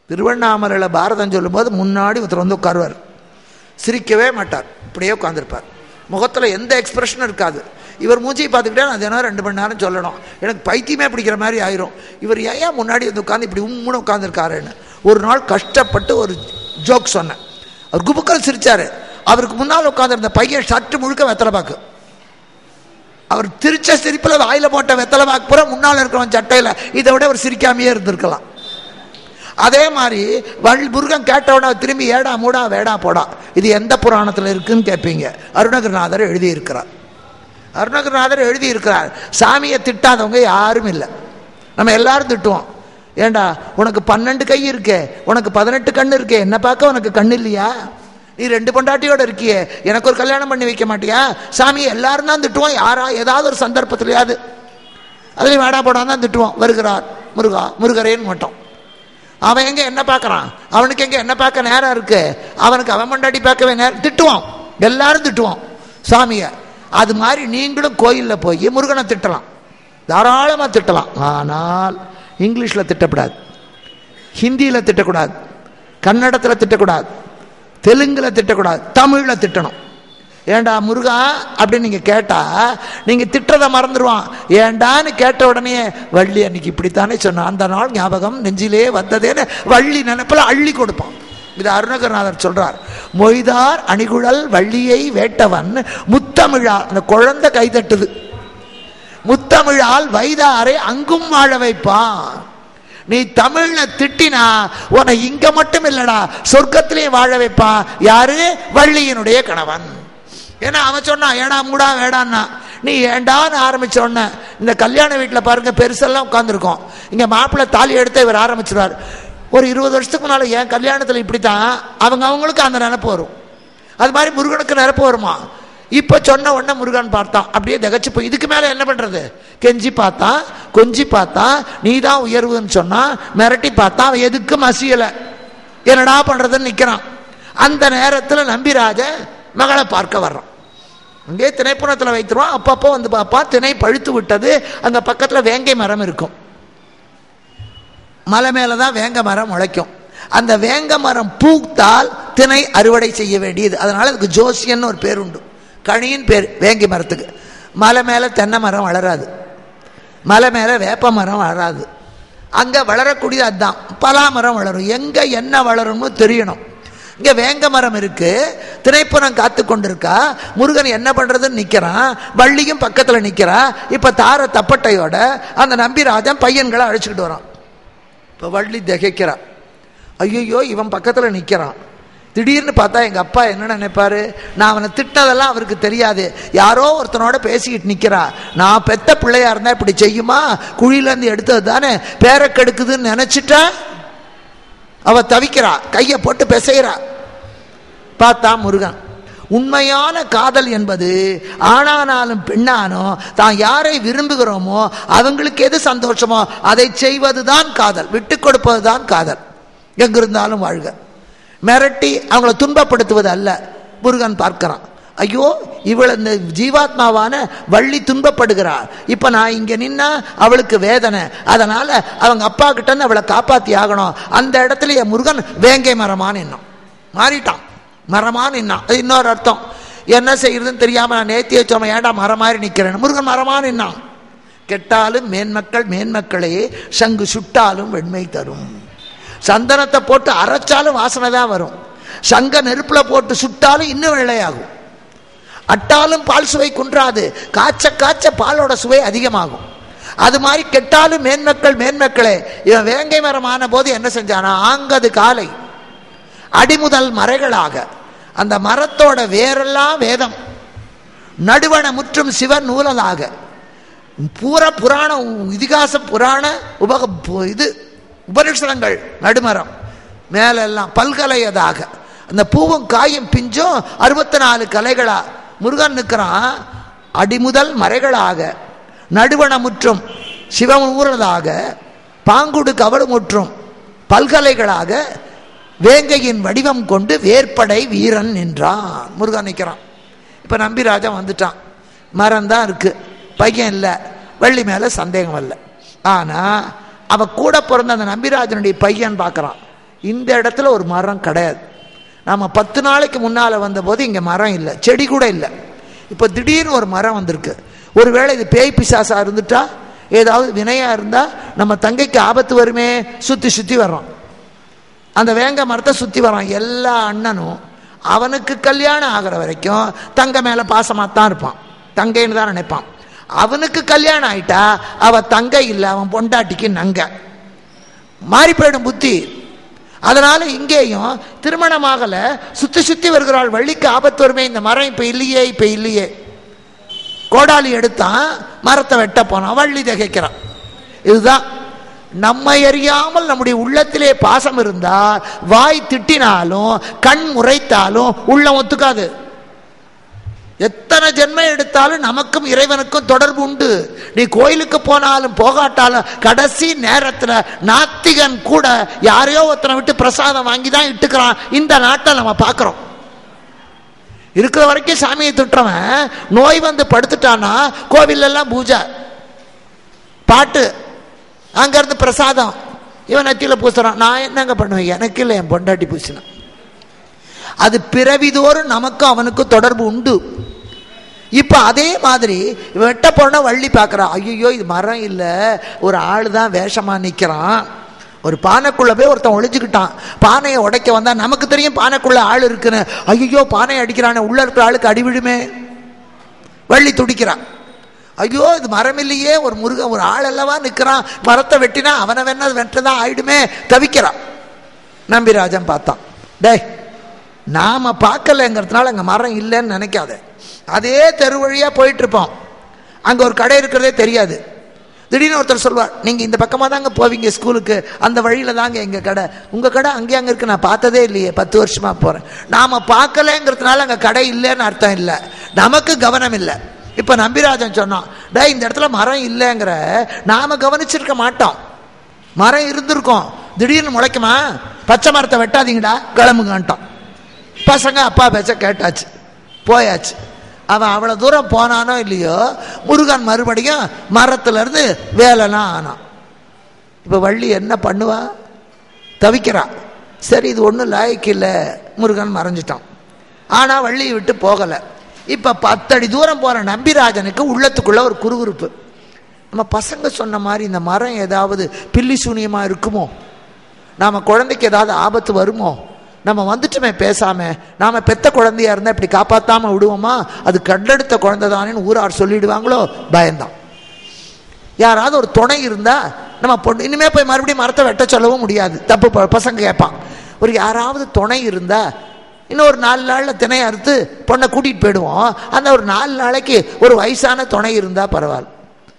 திருவண்ணாமலையில் பாரதம் சொல்லும்போது முன்னாடி ஒருத்தர் வந்து உட்காருவார் சிரிக்கவே மாட்டார் இப்படியே உட்காந்துருப்பார் முகத்தில் எந்த எக்ஸ்பிரஷனும் இருக்காது இவர் மூஞ்சியை பார்த்துக்கிட்டே நான் தினம் ரெண்டு மணி நேரம் சொல்லணும் எனக்கு பைத்தியமே பிடிக்கிற மாதிரி ஆயிரும் இவர் ஏன் முன்னாடி வந்து உட்காந்து இப்படி உம்முன்னு உட்காந்துருக்காருன்னு ஒரு நாள் கஷ்டப்பட்டு ஒரு ஜோக் சொன்னேன் அவர் குபுக்கல் சிரிச்சாரு அவருக்கு முன்னால் உட்காந்துருந்த பையன் ஷர்ட்டு முழுக்க வெத்தலை பாக்கு அவர் திருச்ச சிரிப்பில் வாயில போட்ட வெத்தலை பாக்கு பூரா முன்னால் இருக்கிறவன் சட்டையில் இதை விட அவர் சிரிக்காமையே இருந்திருக்கலாம் அதே மாதிரி வள் முருகன் கேட்டவுடனே திரும்பி ஏடா மூடா வேடா போடா இது எந்த புராணத்தில் இருக்குன்னு கேட்பீங்க அருணகிரிநாதர் எழுதியிருக்கிறார் அருணகிரிநாதர் எழுதியிருக்கிறார் சாமியை திட்டாதவங்க யாரும் இல்லை நம்ம எல்லாரும் திட்டுவோம் ஏண்டா உனக்கு பன்னெண்டு கை இருக்கே உனக்கு பதினெட்டு கண்ணு இருக்கே என்ன பார்க்க உனக்கு கண்ணு இல்லையா நீ ரெண்டு பொண்டாட்டியோட இருக்கியே எனக்கு ஒரு கல்யாணம் பண்ணி வைக்க மாட்டியா சாமி எல்லாரும் தான் திட்டுவோம் யாரா ஏதாவது ஒரு சந்தர்ப்பத்திலையாவது அதுலேயும் வேடா போடாம தான் திட்டுவோம் வருகிறார் முருகா முருகரேன்னு மட்டும் அவன் எங்க என்ன பார்க்கறான் அவனுக்கு எங்க என்ன பார்க்க நேரம் இருக்கு அவனுக்கு அவன் பொண்டாட்டி பார்க்கவே நேரம் திட்டுவான் எல்லாரும் திட்டுவான் சாமியை அது மாதிரி நீங்களும் கோயிலில் போய் முருகனை திட்டலாம் தாராளமாக திட்டலாம் ஆனால் இங்கிலீஷில் திட்டக்கூடாது ஹிந்தியில் திட்டக்கூடாது கன்னடத்தில் திட்டக்கூடாது தெலுங்கில் திட்டக்கூடாது தமிழில் திட்டணும் ஏண்டா முருகா அப்படின்னு நீங்கள் கேட்டால் நீங்கள் திட்டுறதை மறந்துடுவான் ஏண்டான்னு கேட்ட உடனே வள்ளி அன்னைக்கு இப்படித்தானே சொன்னான் அந்த நாள் ஞாபகம் நெஞ்சிலே வந்ததேன்னு வள்ளி நினைப்பில் அள்ளி கொடுப்பான் இது அருணகிரிநாதர் சொல்றார் மொய்தார் அணிகுழல் வள்ளியை வேட்டவன் முத்தமிழால் அந்த குழந்தை கைதட்டுது முத்தமிழால் வைதாரை அங்கும் வாழ வைப்பான் நீ தமிழ்ல திட்டினா உன்னை இங்க மட்டும் இல்லடா சொர்க்கத்திலேயே வாழ வைப்பான் யாரு வள்ளியினுடைய கணவன் ஏன்னா அவன் சொன்னான் ஏடா மூடா வேடான்னா நீ ஏண்டான்னு ஆரம்பிச்ச உடனே இந்த கல்யாண வீட்டில் பாருங்க பெருசெல்லாம் உட்காந்துருக்கோம் இங்க மாப்பிள்ளை தாலி எடுத்து இவர் ஆரம்பிச்சிருவார் ஒரு இருபது வருஷத்துக்கு முன்னால என் கல்யாணத்தில் இப்படித்தான் அவங்க அவங்களுக்கு அந்த நினப்பு வரும் அது மாதிரி முருகனுக்கு நினப்பு வருமா இப்போ சொன்ன உடனே முருகன் பார்த்தான் அப்படியே திகச்சு போய் இதுக்கு மேலே என்ன பண்ணுறது கெஞ்சி பார்த்தான் கொஞ்சி பார்த்தான் நீ தான் உயர்வுன்னு சொன்னா மிரட்டி பார்த்தான் அவன் எதுக்கும் மசியலை என்னடா பண்ணுறதுன்னு நிற்கிறான் அந்த நேரத்தில் நம்பிராஜ மகளை பார்க்க வர்றான் அங்கே திணைப்புணத்தில் வைத்துருவான் அப்பப்போ வந்து பார்ப்பான் திணை பழுத்து விட்டது அங்கே பக்கத்தில் வேங்கை மரம் இருக்கும் மலை மேலே தான் வேங்க மரம் முளைக்கும் அந்த வேங்க மரம் பூத்தால் திணை அறுவடை செய்ய வேண்டியது அதனால அதுக்கு ஜோசியன்னு ஒரு பேர் உண்டு கணியின் பேர் வேங்கை மரத்துக்கு மலை மேலே தென்னை மரம் வளராது மலை மேலே வேப்ப மரம் வளராது அங்கே வளரக்கூடியது அதுதான் பலா மரம் வளரும் எங்கே என்ன வளரும்னு தெரியணும் இங்கே வேங்க மரம் இருக்கு திரைப்படம் காத்து கொண்டிருக்கா முருகன் என்ன பண்ணுறதுன்னு நிற்கிறான் வள்ளியும் பக்கத்தில் நிற்கிறா இப்போ தார தப்பட்டையோட அந்த நம்பிராஜன் பையன்களை அழைச்சிக்கிட்டு வரான் இப்போ வள்ளி திகைக்கிறா ஐயோ இவன் பக்கத்தில் நிற்கிறான் திடீர்னு பார்த்தா எங்கள் அப்பா என்ன நினைப்பாரு நான் அவனை திட்டதெல்லாம் அவருக்கு தெரியாது யாரோ ஒருத்தனோட பேசிக்கிட்டு நிற்கிறா நான் பெத்த பிள்ளையா இருந்தா இப்படி செய்யுமா குழியிலேருந்து எடுத்தது தானே பேரை கெடுக்குதுன்னு நினச்சிட்டா அவ தவிக்கிறா கையை போட்டு பிசைகிறா பார்த்தா முருகன் உண்மையான காதல் என்பது ஆணானாலும் பெண்ணானோ தான் யாரை விரும்புகிறோமோ அவங்களுக்கு எது சந்தோஷமோ அதை செய்வதுதான் காதல் விட்டு கொடுப்பதுதான் காதல் எங்கிருந்தாலும் வாழ்க மிரட்டி அவங்கள துன்பப்படுத்துவது அல்ல முருகன் பார்க்கிறான் ஐயோ இவள் இந்த ஜீவாத்மாவான வள்ளி துன்பப்படுகிறாள் இப்போ நான் இங்கே நின்னா அவளுக்கு வேதனை அதனால அவங்க அப்பா கிட்ட இருந்து அவளை காப்பாற்றி ஆகணும் அந்த இடத்துல என் முருகன் வேங்கை மரமான்னு எண்ணம் மாறிட்டான் மரமான்னு எண்ணம் அது இன்னொரு அர்த்தம் என்ன செய்யறதுன்னு தெரியாம நான் நேத்திய சொன்ன ஏன்டா மரம் மாதிரி நிற்கிறேன் முருகன் மரமான்னு எண்ணம் கெட்டாலும் மேன்மக்கள் மேன்மக்களே சங்கு சுட்டாலும் வெண்மை தரும் சந்தனத்தை போட்டு அரைச்சாலும் வாசனை தான் வரும் சங்க நெருப்புல போட்டு சுட்டாலும் இன்னும் வெள்ளையாகும் அட்டாலும் பால் சுவை குன்றாது காய்ச்ச காய்ச்ச பாலோட சுவை அதிகமாகும் அது மாதிரி கெட்டாலும் மேன்மக்கள் மேன்மக்களே இவன் வேங்கை மரம் ஆன போது என்ன செஞ்சானா ஆங்கது காலை அடிமுதல் மறைகளாக அந்த மரத்தோட வேரெல்லாம் வேதம் நடுவன முற்றும் சிவன் நூலலாக பூர புராண இதிகாச புராண உபக இது உபனிஷதங்கள் நடுமரம் மேலெல்லாம் பல்கலையதாக அந்த பூவும் காயும் பிஞ்சும் அறுபத்தி நாலு கலைகளா முருகன் நிற்கிறான் அடிமுதல் மறைகளாக நடுவன முற்றும் சிவம் ஊறதாக பாங்குடு கவடு முற்றும் பல்கலைகளாக வேங்கையின் வடிவம் கொண்டு வேற்படை வீரன் நின்றான் முருகன் நிற்கிறான் இப்போ நம்பிராஜா வந்துட்டான் மரம் தான் இருக்கு பையன் இல்லை வள்ளி மேலே சந்தேகம் இல்லை ஆனால் அவ கூட பிறந்த அந்த நம்பிராஜனுடைய பையன் பார்க்குறான் இந்த இடத்துல ஒரு மரம் கிடையாது நம்ம பத்து நாளைக்கு முன்னால் வந்தபோது இங்கே மரம் இல்லை செடி கூட இல்லை இப்போ திடீர்னு ஒரு மரம் வந்திருக்கு ஒருவேளை இது பேய் பிசாசா இருந்துட்டா ஏதாவது வினையா இருந்தா நம்ம தங்கைக்கு ஆபத்து வருமே சுத்தி சுத்தி வர்றோம் அந்த வேங்க மரத்தை சுத்தி வரான் எல்லா அண்ணனும் அவனுக்கு கல்யாணம் ஆகிற வரைக்கும் தங்க மேல பாசமாக தான் இருப்பான் தங்கைன்னு தான் நினைப்பான் அவனுக்கு கல்யாணம் ஆயிட்டா அவ தங்கை இல்லை அவன் பொண்டாட்டிக்கு நங்க மாறி போயிடும் புத்தி அதனால இங்கேயும் திருமணமாகல சுத்தி சுத்தி வருகிறாள் வள்ளிக்கு ஆபத்து வருமே இந்த மரம் இப்ப இல்லையே இப்ப இல்லையே கோடாலி எடுத்தான் மரத்தை வெட்ட போனான் வள்ளி திகைக்கிறான் இதுதான் நம்மை அறியாமல் நம்முடைய உள்ளத்திலே பாசம் இருந்தால் வாய் திட்டினாலும் கண் முறைத்தாலும் உள்ளம் ஒத்துக்காது எத்தனை ஜென்மம் எடுத்தாலும் நமக்கும் இறைவனுக்கும் தொடர்பு உண்டு நீ கோயிலுக்கு போனாலும் போகாட்டாலும் கடைசி நேரத்தில் நாத்திகன் கூட யாரையோ ஒருத்தனை விட்டு பிரசாதம் வாங்கி தான் இட்டுக்கிறான் இந்த நாட்டை நம்ம பார்க்குறோம் இருக்கிற வரைக்கும் சாமியை திட்டுறவன் நோய் வந்து படுத்துட்டானா கோவில் எல்லாம் பூஜை பாட்டு அங்கேருந்து பிரசாதம் இவன் நெத்தியில் பூசுறான் நான் என்னங்க பண்ணுவேன் எனக்கு இல்லை என் பொண்டாட்டி பூசினான் அது பிறவிதோறும் நமக்கும் அவனுக்கும் தொடர்பு உண்டு இப்போ அதே மாதிரி வெட்ட போன வள்ளி பார்க்குறான் ஐயோ இது மரம் இல்லை ஒரு ஆள் தான் வேஷமாக நிற்கிறான் ஒரு பானைக்குள்ளே போய் ஒருத்தன் ஒளிஞ்சுக்கிட்டான் பானையை உடைக்க வந்தா நமக்கு தெரியும் பானைக்குள்ளே ஆள் இருக்குன்னு ஐயோ பானை அடிக்கிறானே உள்ளே இருக்கிற ஆளுக்கு அடி விழுமே வள்ளி துடிக்கிறான் ஐயோ இது மரம் இல்லையே ஒரு முருகன் ஒரு ஆள் அல்லவா நிற்கிறான் மரத்தை வெட்டினா அவனை வேணா வெட்டதான் ஆயிடுமே தவிக்கிறான் நம்பிராஜன் பார்த்தான் டேய் நாம பார்க்கலங்கிறதுனால அங்கே மரம் இல்லைன்னு நினைக்காத அதே தெரு வழியாக போயிட்டு இருப்போம் அங்கே ஒரு கடை இருக்கிறதே தெரியாது திடீர்னு ஒருத்தர் சொல்வார் நீங்கள் இந்த பக்கமாக தாங்க போவீங்க ஸ்கூலுக்கு அந்த வழியில் தாங்க எங்கள் கடை உங்கள் கடை அங்கே அங்கே இருக்கு நான் பார்த்ததே இல்லையே பத்து வருஷமாக போகிறேன் நாம் பார்க்கலங்கிறதுனால அங்கே கடை இல்லைன்னு அர்த்தம் இல்லை நமக்கு கவனம் இல்லை இப்போ நம்பிராஜன் சொன்னான் டே இந்த இடத்துல மரம் இல்லைங்கிற நாம் கவனிச்சிருக்க மாட்டோம் மரம் இருந்திருக்கும் திடீர்னு முளைக்குமா பச்சை மரத்தை வெட்டாதீங்கடா கிளம்புங்கன்ட்டான் பசங்க அப்பா பேச்ச கேட்டாச்சு போயாச்சு அவன் அவ்வளோ தூரம் போனானோ இல்லையோ முருகன் மறுபடியும் மரத்துலேருந்து வேலைலாம் ஆனான் இப்போ வள்ளி என்ன பண்ணுவா தவிக்கிறான் சரி இது ஒன்றும் லாய்க்கு இல்லை முருகன் மறைஞ்சிட்டான் ஆனால் வள்ளியை விட்டு போகலை இப்போ பத்தடி தூரம் போகிற நம்பிராஜனுக்கு உள்ளத்துக்குள்ள ஒரு குறுகுறுப்பு நம்ம பசங்க சொன்ன மாதிரி இந்த மரம் ஏதாவது பில்லி சூனியமாக இருக்குமோ நாம் குழந்தைக்கு ஏதாவது ஆபத்து வருமோ நம்ம வந்துட்டுமே பேசாம நாம பெத்த குழந்தையா இருந்தா இப்படி காப்பாத்தாம விடுவோமா அது கண்டெடுத்த குழந்தை தானேன்னு ஊரார் சொல்லிடுவாங்களோ பயந்தான் யாராவது ஒரு துணை இருந்தா நம்ம பொண்ணு இனிமே போய் மறுபடியும் மரத்தை வெட்ட சொல்லவும் முடியாது தப்பு ப- பசங்க கேட்பான் ஒரு யாராவது துணை இருந்தா இன்னும் ஒரு நாலு நாளில் திணை அறுத்து பொண்ணை கூட்டிகிட்டு போயிடுவோம் அந்த ஒரு நாலு நாளைக்கு ஒரு வயசான துணை இருந்தா பரவாயில்ல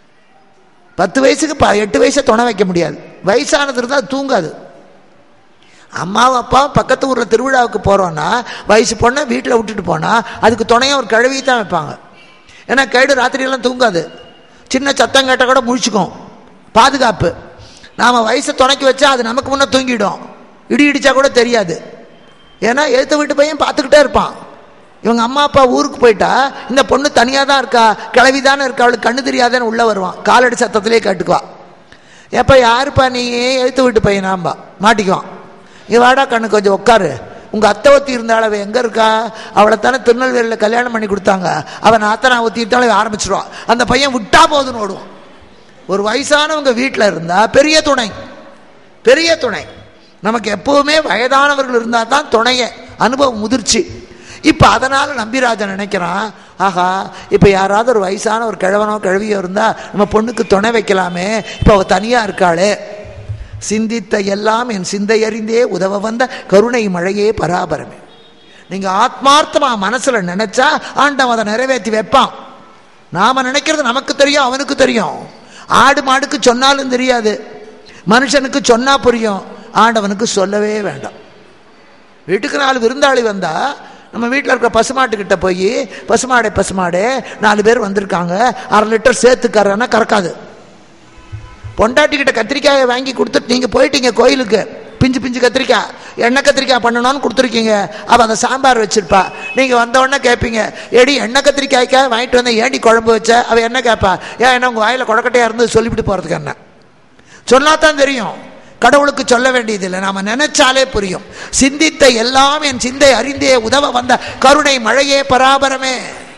பத்து வயசுக்கு ப எட்டு வயசை துணை வைக்க முடியாது வயசானது இருந்தால் தூங்காது அம்மாவும் அப்பாவும் பக்கத்து ஊரில் திருவிழாவுக்கு போகிறோன்னா வயசு பொண்ணை வீட்டில் விட்டுட்டு போனால் அதுக்கு துணையாக ஒரு கழுவி தான் வைப்பாங்க ஏன்னா கைடு ராத்திரியெல்லாம் தூங்காது சின்ன சத்தம் கேட்டால் கூட முழிச்சுக்கும் பாதுகாப்பு நாம் வயசை துணைக்கி வச்சா அது நமக்கு முன்னே தூங்கிடும் இடி இடிச்சா கூட தெரியாது ஏன்னா எழுத்து வீட்டு பையன் பார்த்துக்கிட்டே இருப்பான் இவங்க அம்மா அப்பா ஊருக்கு போயிட்டா இந்த பொண்ணு தனியாக தான் இருக்கா கிளவி தானே இருக்கா அவளுக்கு கண்ணு தெரியாதேன்னு உள்ளே வருவான் காலடி சத்தத்திலே கேட்டுக்குவா எப்போ யாருப்பா நீ எழுத்து வீட்டு பையனாம்பா மாட்டிக்குவான் இங்க வாடா கண்ணு கொஞ்சம் உட்காரு உங்கள் அத்தை ஒத்தி இருந்தாள் அவள் எங்கே இருக்கா அவளை தானே திருநெல்வேலியில் கல்யாணம் பண்ணி கொடுத்தாங்க அவன் அத்தனை ஒத்தி இருந்தாலும் ஆரம்பிச்சிருவான் அந்த பையன் விட்டா போதுன்னு ஓடுவான் ஒரு வயசானவங்க வீட்டில் இருந்தால் பெரிய துணை பெரிய துணை நமக்கு எப்பவுமே வயதானவர்கள் இருந்தால் தான் துணைய அனுபவம் முதிர்ச்சி இப்போ அதனால் நம்பிராஜன் நினைக்கிறான் ஆஹா இப்போ யாராவது ஒரு வயசான ஒரு கிழவனோ கிழவியோ இருந்தால் நம்ம பொண்ணுக்கு துணை வைக்கலாமே இப்போ அவள் தனியாக இருக்காளே சிந்தித்த எல்லாம் என் சிந்தை அறிந்தே உதவ வந்த கருணை மழையே பராபரமே நீங்கள் ஆத்மார்த்தமா மனசில் நினைச்சா ஆண்டவன் அதை நிறைவேற்றி வைப்பான் நாம நினைக்கிறது நமக்கு தெரியும் அவனுக்கு தெரியும் ஆடு மாடுக்கு சொன்னாலும் தெரியாது மனுஷனுக்கு சொன்னா புரியும் ஆண்டவனுக்கு சொல்லவே வேண்டாம் வீட்டுக்கு நாலு விருந்தாளி வந்தா நம்ம வீட்டில் இருக்கிற பசுமாட்டுக்கிட்ட போய் பசுமாடே பசுமாடே நாலு பேர் வந்திருக்காங்க அரை லிட்டர் சேர்த்து கறன்னா கறக்காது பொண்டாட்டிக்கிட்ட கத்திரிக்காயை வாங்கி கொடுத்துட்டு நீங்கள் போயிட்டீங்க கோயிலுக்கு பிஞ்சு பிஞ்சு கத்திரிக்காய் எண்ணெய் கத்திரிக்காய் பண்ணணும்னு கொடுத்துருக்கீங்க அவள் அந்த சாம்பார் வச்சிருப்பா நீங்கள் வந்த உடனே கேட்பீங்க ஏடி எண்ணெய் கத்திரிக்காய்க்கா வாங்கிட்டு வந்தேன் ஏடி குழம்பு வச்ச அவள் என்ன கேட்பா ஏன் என்ன உங்கள் வாயில் கொடக்கட்டையாக இருந்து சொல்லிவிட்டு போகிறதுக்கு என்ன சொன்னா தான் தெரியும் கடவுளுக்கு சொல்ல வேண்டியதில்லை நாம நினைச்சாலே புரியும் சிந்தித்த எல்லாம் என் சிந்தை அறிந்தே உதவ வந்த கருணை மழையே பராபரமே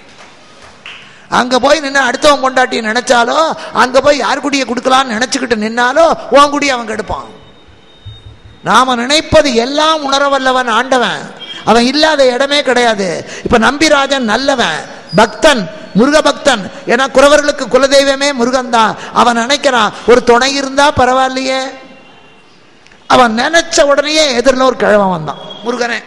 அங்க போய் நின்று அடுத்தவன் கொண்டாட்டி நினைச்சாலோ அங்க போய் யார் குடியை கொடுக்கலாம்னு நினைச்சுக்கிட்டு நின்னாலோ உன் குடி அவன் கெடுப்பான் நாம நினைப்பது எல்லாம் உணர வல்லவன் ஆண்டவன் அவன் இல்லாத இடமே கிடையாது இப்ப நம்பிராஜன் நல்லவன் பக்தன் முருக பக்தன் ஏன்னா குறவர்களுக்கு குலதெய்வமே முருகன் தான் அவன் நினைக்கிறான் ஒரு துணை இருந்தா பரவாயில்லையே அவன் நினைச்ச உடனேயே எதிரில் ஒரு கிழவன் வந்தான் முருகனே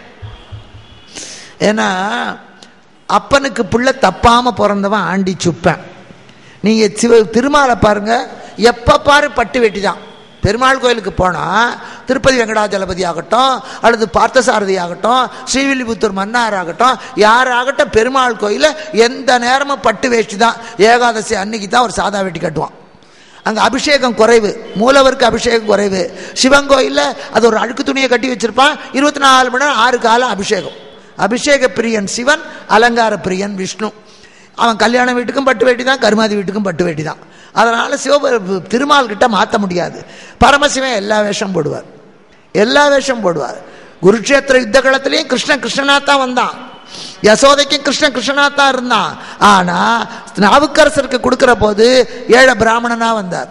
ஏன்னா அப்பனுக்கு பிள்ளை தப்பாம பிறந்தவன் ஆண்டி சுப்பேன் நீங்க சிவ திருமாலை பாருங்க எப்ப பாரு பட்டு வெட்டி தான் பெருமாள் கோயிலுக்கு போனால் திருப்பதி வெங்கடாஜலபதி ஆகட்டும் அல்லது பார்த்தசாரதி ஆகட்டும் ஸ்ரீவில்லிபுத்தூர் மன்னார் ஆகட்டும் யாராகட்டும் பெருமாள் கோயிலில் எந்த நேரமும் பட்டு வேஷ்டி தான் ஏகாதசி அன்னைக்கு தான் ஒரு சாதா வெட்டி கட்டுவான் அங்கே அபிஷேகம் குறைவு மூலவருக்கு அபிஷேகம் குறைவு சிவன் கோயிலில் அது ஒரு அழுக்கு துணியை கட்டி வச்சிருப்பான் இருபத்தி நாலு மணி நேரம் ஆறு காலம் அபிஷேகம் அபிஷேக பிரியன் சிவன் அலங்கார பிரியன் விஷ்ணு அவன் கல்யாண வீட்டுக்கும் பட்டு வேட்டி தான் கருமாதி வீட்டுக்கும் பட்டு வேட்டி தான் அதனால் சிவ திருமால் கிட்ட மாற்ற முடியாது பரமசிவன் எல்லா வேஷம் போடுவார் எல்லா வேஷம் போடுவார் குருட்சேத்திர யுத்த காலத்திலையும் கிருஷ்ணன் கிருஷ்ணனா தான் வந்தான் யசோதைக்கும் கிருஷ்ணன் கிருஷ்ணனா தான் இருந்தான் ஆனா நாவுக்கரசருக்கு கொடுக்கிற போது ஏழை பிராமணனா வந்தார்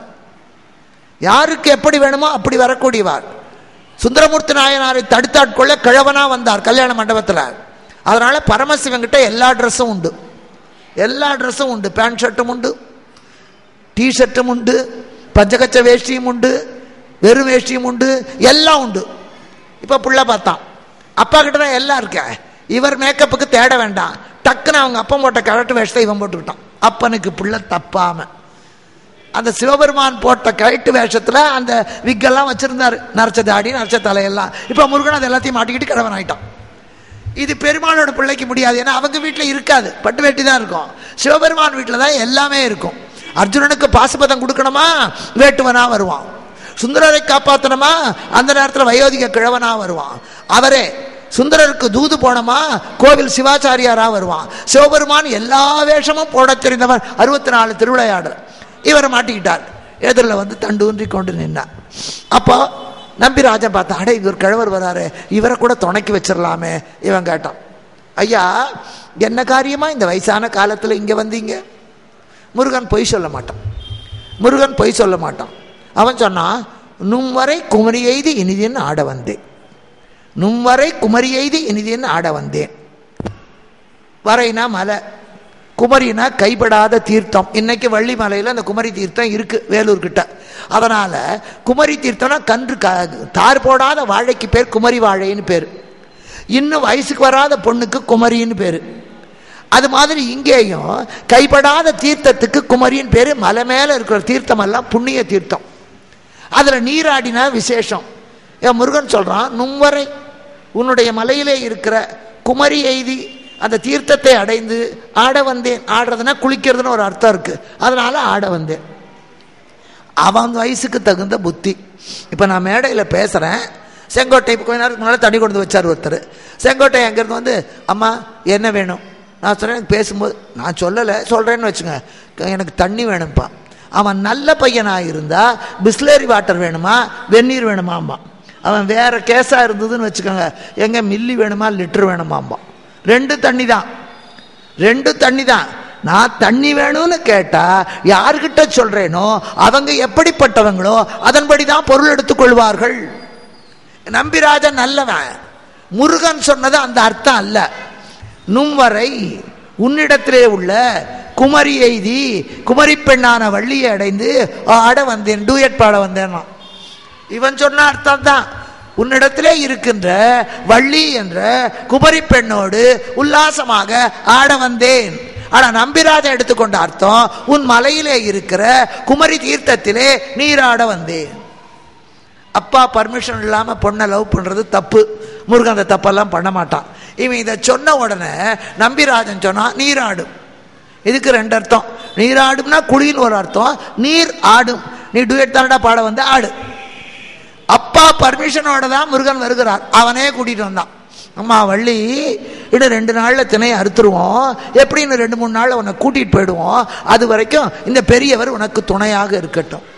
யாருக்கு எப்படி வேணுமோ அப்படி வரக்கூடியவார் சுந்தரமூர்த்தி நாயனாரை தடுத்தாட்கொள்ள கிழவனா வந்தார் கல்யாண மண்டபத்தில் அதனால பரமசிவன் கிட்ட எல்லா ட்ரெஸ்ஸும் உண்டு எல்லா ட்ரெஸ்ஸும் உண்டு பேண்ட் ஷர்ட்டும் உண்டு டிஷர்ட்டும் உண்டு பஞ்சகச்ச வேஷ்டியும் உண்டு வெறும் வேஷ்டியும் உண்டு எல்லாம் உண்டு இப்போ புள்ள பார்த்தான் அப்பா கிட்ட தான் எல்லாம் இருக்க இவர் மேக்கப்புக்கு தேட வேண்டாம் டக்குன்னு அவங்க அப்பா போட்ட கரெக்ட் வேஷத்தை இவன் போட்டுக்கிட்டான் அப்பனுக்கு புள்ள தப்பாம அந்த சிவபெருமான் போட்ட கயிட்டு வேஷத்தில் அந்த விக்கெல்லாம் வச்சிருந்தாரு நரைச்ச தாடி நரைச்ச தலையெல்லாம் இப்போ முருகன் அது எல்லாத்தையும் மாட்டிக்கிட்டு கிழவன் ஆயிட்டான் இது பெருமாளோட பிள்ளைக்கு முடியாது ஏன்னா அவங்க வீட்டில் இருக்காது பட்டு வேட்டி தான் இருக்கும் சிவபெருமான் வீட்டில் தான் எல்லாமே இருக்கும் அர்ஜுனனுக்கு பாசுபதம் கொடுக்கணுமா வேட்டுவனா வருவான் சுந்தரரை காப்பாற்றணுமா அந்த நேரத்தில் வயோதிக கிழவனா வருவான் அவரே சுந்தரருக்கு தூது போனோமா கோவில் சிவாச்சாரியாரா வருவான் சிவபெருமான் எல்லா வேஷமும் போட தெரிந்தவர் அறுபத்தி நாலு திருவிளையாடல் இவரை மாட்டிக்கிட்டார் எதிரில் வந்து தண்டூன்றி கொண்டு நின்னார் அப்போ நம்பிராஜன் பார்த்தா அடே இது ஒரு கிழவர் வராரு இவரை கூட துணைக்கி வச்சிடலாமே இவன் கேட்டான் ஐயா என்ன காரியமா இந்த வயசான காலத்தில் இங்கே வந்தீங்க முருகன் பொய் சொல்ல மாட்டான் முருகன் பொய் சொல்ல மாட்டான் அவன் சொன்னான் நும் வரை குமரி எய்து இனிதேன்னு ஆட வந்தேன் நும் வரை குமரி எய்து இனிதேன்னு ஆட வந்தேன் வரைனா மலை குமரினா கைப்படாத தீர்த்தம் இன்னைக்கு வள்ளிமலையில் அந்த குமரி தீர்த்தம் இருக்கு வேலூர் கிட்ட அதனால குமரி தீர்த்தம்னா கன்று தார் போடாத வாழைக்கு பேர் குமரி வாழைன்னு பேர் இன்னும் வயசுக்கு வராத பொண்ணுக்கு குமரின்னு பேர் அது மாதிரி இங்கேயும் கைப்படாத தீர்த்தத்துக்கு குமரின்னு பேர் மலை மேலே இருக்கிற தீர்த்தம் எல்லாம் புண்ணிய தீர்த்தம் அதில் நீராடினா விசேஷம் என் முருகன் சொல்கிறான் நும்வரை உன்னுடைய மலையிலே இருக்கிற குமரி எய்தி அந்த தீர்த்தத்தை அடைந்து ஆட வந்தேன் ஆடுறதுனா குளிக்கிறதுன்னு ஒரு அர்த்தம் இருக்கு அதனால ஆட வந்தேன் அவன் வயசுக்கு தகுந்த புத்தி இப்போ நான் மேடையில் பேசுகிறேன் செங்கோட்டை இப்போ கொஞ்ச நேரத்துக்கு முன்னால் தண்ணி கொண்டு வச்சார் ஒருத்தர் செங்கோட்டை அங்கேருந்து வந்து அம்மா என்ன வேணும் நான் சொன்னேன் எனக்கு பேசும்போது நான் சொல்லலை சொல்கிறேன்னு வச்சுங்க எனக்கு தண்ணி வேணும்ப்பா அவன் நல்ல பையனாக இருந்தால் பிஸ்லரி வாட்டர் வேணுமா வெந்நீர் வேணுமாம்பா அவன் வேற கேஸாக இருந்ததுன்னு வச்சுக்கோங்க எங்கே மில்லி வேணுமா லிட்டர் வேணுமாம்பா ரெண்டு தண்ணி தான் ரெண்டு தண்ணி தான் நான் தண்ணி வேணும்னு கேட்டா யார்கிட்ட சொல்றேனோ அவங்க எப்படிப்பட்டவங்களோ அதன்படி தான் பொருள் எடுத்துக்கொள்வார்கள் நம்பிராஜன் நல்லவன் முருகன் சொன்னது அந்த அர்த்தம் அல்ல நும்வரை உன்னிடத்திலே உள்ள குமரி எய்தி குமரி பெண்ணான வள்ளியை அடைந்து ஆட வந்தேன் டூயட் பாட வந்தேன் இவன் சொன்ன அர்த்தம் தான் உன்னிடத்திலே இருக்கின்ற வள்ளி என்ற குமரி பெண்ணோடு உல்லாசமாக ஆட வந்தேன் ஆனா நம்பிராஜன் எடுத்துக்கொண்ட அர்த்தம் உன் மலையிலே இருக்கிற குமரி தீர்த்தத்திலே நீராட வந்தேன் அப்பா பர்மிஷன் இல்லாம பொண்ணை லவ் பண்றது தப்பு முருகன் அந்த தப்பெல்லாம் பண்ண மாட்டான் இவன் இதை சொன்ன உடனே நம்பிராஜன் சொன்னா நீராடும் இதுக்கு ரெண்டு அர்த்தம் நீராடும்னா குழின்னு ஒரு அர்த்தம் நீர் ஆடும் நீ டுயட் தானடா பாட வந்து ஆடு அப்பா பர்மிஷனோட தான் முருகன் வருகிறார் அவனே கூட்டிட்டு வந்தான் அம்மா வள்ளி இன்னும் ரெண்டு நாளில் திணையை அறுத்துருவோம் எப்படி இன்னும் ரெண்டு மூணு நாளில் உன்னை கூட்டிகிட்டு போயிடுவோம் அது வரைக்கும் இந்த பெரியவர் உனக்கு துணையாக இருக்கட்டும்